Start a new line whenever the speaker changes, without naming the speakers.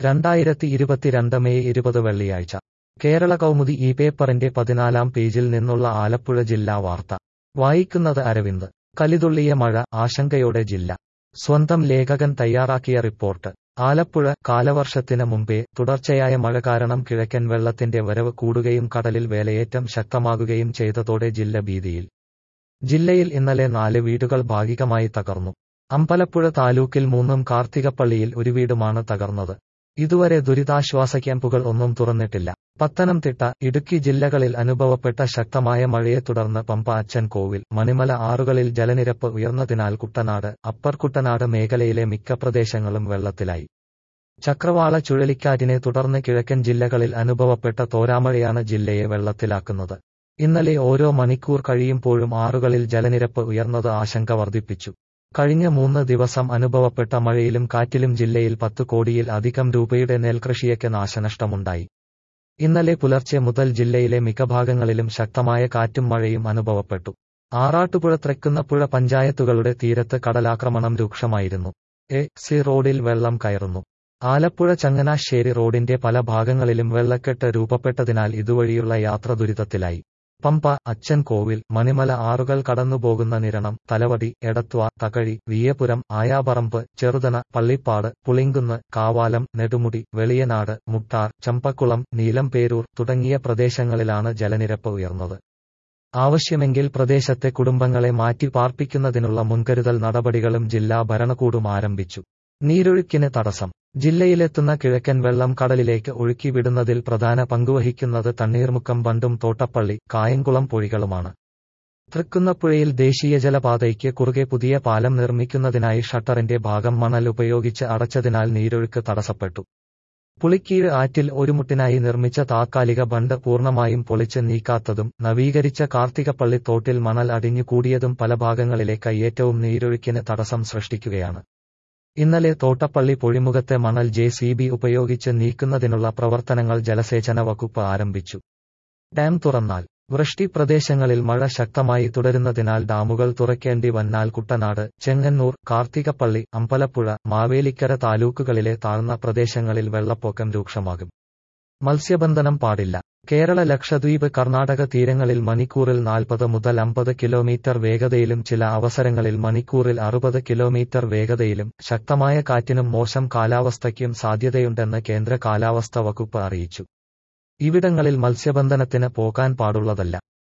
രണ്ടായിരത്തി ഇരുപത്തിരണ്ട് മെയ് ഇരുപത് വെള്ളിയാഴ്ച കേരള കൗമുദി ഈ പേപ്പറിന്റെ പതിനാലാം പേജിൽ നിന്നുള്ള ആലപ്പുഴ ജില്ലാ വാർത്ത വായിക്കുന്നത് അരവിന്ദ് കലിതുള്ളിയ മഴ ആശങ്കയോടെ ജില്ല സ്വന്തം ലേഖകൻ തയ്യാറാക്കിയ റിപ്പോർട്ട് ആലപ്പുഴ കാലവർഷത്തിന് മുമ്പേ തുടർച്ചയായ മഴ കാരണം കിഴക്കൻ വെള്ളത്തിന്റെ വരവ് കൂടുകയും കടലിൽ വേലയേറ്റം ശക്തമാകുകയും ചെയ്തതോടെ ജില്ല ഭീതിയിൽ ജില്ലയിൽ ഇന്നലെ നാല് വീടുകൾ ഭാഗികമായി തകർന്നു അമ്പലപ്പുഴ താലൂക്കിൽ മൂന്നും കാർത്തികപ്പള്ളിയിൽ ഒരു വീടുമാണ് തകർന്നത് ഇതുവരെ ദുരിതാശ്വാസ ക്യാമ്പുകൾ ഒന്നും തുറന്നിട്ടില്ല പത്തനംതിട്ട ഇടുക്കി ജില്ലകളിൽ അനുഭവപ്പെട്ട ശക്തമായ മഴയെ തുടർന്ന് പമ്പ അച്ചൻ കോവിൽ മണിമല ആറുകളിൽ ജലനിരപ്പ് ഉയർന്നതിനാൽ കുട്ടനാട് അപ്പർ കുട്ടനാട് മേഖലയിലെ മിക്ക പ്രദേശങ്ങളും വെള്ളത്തിലായി ചക്രവാള ചുഴലിക്കാറ്റിനെ തുടർന്ന് കിഴക്കൻ ജില്ലകളിൽ അനുഭവപ്പെട്ട തോരാമഴയാണ് ജില്ലയെ വെള്ളത്തിലാക്കുന്നത് ഇന്നലെ ഓരോ മണിക്കൂർ കഴിയുമ്പോഴും ആറുകളിൽ ജലനിരപ്പ് ഉയർന്നത് ആശങ്ക വർദ്ധിപ്പിച്ചു കഴിഞ്ഞ മൂന്ന് ദിവസം അനുഭവപ്പെട്ട മഴയിലും കാറ്റിലും ജില്ലയിൽ പത്ത് കോടിയിൽ അധികം രൂപയുടെ നെൽകൃഷിയൊക്കെ നാശനഷ്ടമുണ്ടായി ഇന്നലെ പുലർച്ചെ മുതൽ ജില്ലയിലെ മിക്ക ഭാഗങ്ങളിലും ശക്തമായ കാറ്റും മഴയും അനുഭവപ്പെട്ടു ആറാട്ടുപുഴ തൃക്കുന്നപ്പുഴ പഞ്ചായത്തുകളുടെ തീരത്ത് കടലാക്രമണം രൂക്ഷമായിരുന്നു എ സി റോഡിൽ വെള്ളം കയറുന്നു ആലപ്പുഴ ചങ്ങനാശ്ശേരി റോഡിന്റെ പല ഭാഗങ്ങളിലും വെള്ളക്കെട്ട് രൂപപ്പെട്ടതിനാൽ ഇതുവഴിയുള്ള യാത്ര ദുരിതത്തിലായി പമ്പ അച്ചൻ കോവിൽ മണിമല ആറുകൾ കടന്നുപോകുന്ന നിരണം തലവടി എടത്വ തകഴി വിയപുരം ആയാപറമ്പ് ചെറുതന പള്ളിപ്പാട് പുളിങ്കുന്ന് കാവാലം നെടുമുടി വെളിയനാട് മുട്ടാർ ചമ്പക്കുളം നീലംപേരൂർ തുടങ്ങിയ പ്രദേശങ്ങളിലാണ് ജലനിരപ്പ് ഉയർന്നത് ആവശ്യമെങ്കിൽ പ്രദേശത്തെ കുടുംബങ്ങളെ മാറ്റി പാർപ്പിക്കുന്നതിനുള്ള മുൻകരുതൽ നടപടികളും ജില്ലാ ഭരണകൂടം ആരംഭിച്ചു നീരൊഴുക്കിന് തടസ്സം ജില്ലയിലെത്തുന്ന കിഴക്കൻ വെള്ളം കടലിലേക്ക് ഒഴുക്കിവിടുന്നതിൽ പ്രധാന പങ്കുവഹിക്കുന്നത് തണ്ണീർമുക്കം ബണ്ടും തോട്ടപ്പള്ളി കായംകുളം പുഴകളുമാണ് തൃക്കുന്നപ്പുഴയിൽ ദേശീയ ജലപാതയ്ക്ക് കുറുകെ പുതിയ പാലം നിർമ്മിക്കുന്നതിനായി ഷട്ടറിന്റെ ഭാഗം മണൽ ഉപയോഗിച്ച് അടച്ചതിനാൽ നീരൊഴുക്ക് തടസ്സപ്പെട്ടു പുളിക്കീഴ് ആറ്റിൽ ഒരു മുട്ടിനായി നിർമ്മിച്ച താത്കാലിക ബണ്ട് പൂർണ്ണമായും പൊളിച്ച് നീക്കാത്തതും നവീകരിച്ച കാർത്തികപ്പള്ളി തോട്ടിൽ മണൽ അടിഞ്ഞുകൂടിയതും പല ഭാഗങ്ങളിലെ കയ്യേറ്റവും നീരൊഴുക്കിന് തടസ്സം സൃഷ്ടിക്കുകയാണ് ഇന്നലെ തോട്ടപ്പള്ളി പൊഴിമുഖത്തെ മണൽ ജെ സി ബി ഉപയോഗിച്ച് നീക്കുന്നതിനുള്ള പ്രവർത്തനങ്ങൾ ജലസേചന വകുപ്പ് ആരംഭിച്ചു ഡാം തുറന്നാൽ വൃഷ്ടി പ്രദേശങ്ങളിൽ മഴ ശക്തമായി തുടരുന്നതിനാൽ ഡാമുകൾ തുറക്കേണ്ടി വന്നാൽ കുട്ടനാട് ചെങ്ങന്നൂർ കാർത്തികപ്പള്ളി അമ്പലപ്പുഴ മാവേലിക്കര താലൂക്കുകളിലെ താഴ്ന്ന പ്രദേശങ്ങളിൽ വെള്ളപ്പൊക്കം രൂക്ഷമാകും മത്സ്യബന്ധനം പാടില്ല കേരള ലക്ഷദ്വീപ് കർണാടക തീരങ്ങളിൽ മണിക്കൂറിൽ നാൽപ്പത് മുതൽ അമ്പത് കിലോമീറ്റർ വേഗതയിലും ചില അവസരങ്ങളിൽ മണിക്കൂറിൽ അറുപത് കിലോമീറ്റർ വേഗതയിലും ശക്തമായ കാറ്റിനും മോശം കാലാവസ്ഥയ്ക്കും സാധ്യതയുണ്ടെന്ന് കേന്ദ്ര കാലാവസ്ഥ വകുപ്പ് അറിയിച്ചു ഇവിടങ്ങളിൽ മത്സ്യബന്ധനത്തിന് പോകാൻ പാടുള്ളതല്ല